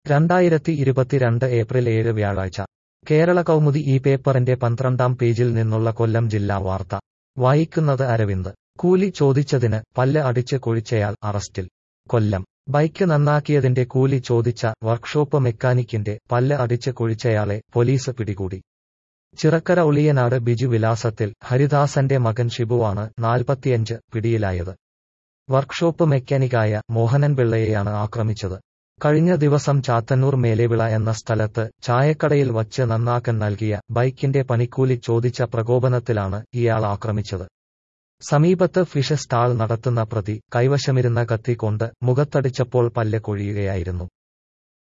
രണ്ടായിരത്തി ഇരുപത്തിരണ്ട് ഏപ്രിൽ ഏഴ് വ്യാഴാഴ്ച കേരള കൗമുദി ഈ പേപ്പറിന്റെ പന്ത്രണ്ടാം പേജിൽ നിന്നുള്ള കൊല്ലം ജില്ലാ വാർത്ത വായിക്കുന്നത് അരവിന്ദ് കൂലി ചോദിച്ചതിന് പല്ല് അടിച്ച് കുഴിച്ചയാൾ അറസ്റ്റിൽ കൊല്ലം ബൈക്ക് നന്നാക്കിയതിന്റെ കൂലി ചോദിച്ച വർക്ക്ഷോപ്പ് മെക്കാനിക്കിന്റെ പല്ല് അടിച്ച് കുഴിച്ചയാളെ പോലീസ് പിടികൂടി ചിറക്കര ഉളിയനാട് ബിജു വിലാസത്തിൽ ഹരിദാസന്റെ മകൻ ഷിബുവാണ് നാൽപ്പത്തിയഞ്ച് പിടിയിലായത് വർക്ക്ഷോപ്പ് മെക്കാനിക്കായ മോഹനൻ പിള്ളയെയാണ് ആക്രമിച്ചത് കഴിഞ്ഞ ദിവസം ചാത്തന്നൂർ മേലെവിള എന്ന സ്ഥലത്ത് ചായക്കടയിൽ വച്ച് നന്നാക്കൻ നൽകിയ ബൈക്കിന്റെ പണിക്കൂലി ചോദിച്ച പ്രകോപനത്തിലാണ് ഇയാൾ ആക്രമിച്ചത് സമീപത്ത് ഫിഷ് സ്റ്റാൾ നടത്തുന്ന പ്രതി കൈവശമിരുന്ന കത്തി കൊണ്ട് മുഖത്തടിച്ചപ്പോൾ പല്ല് കൊഴിയുകയായിരുന്നു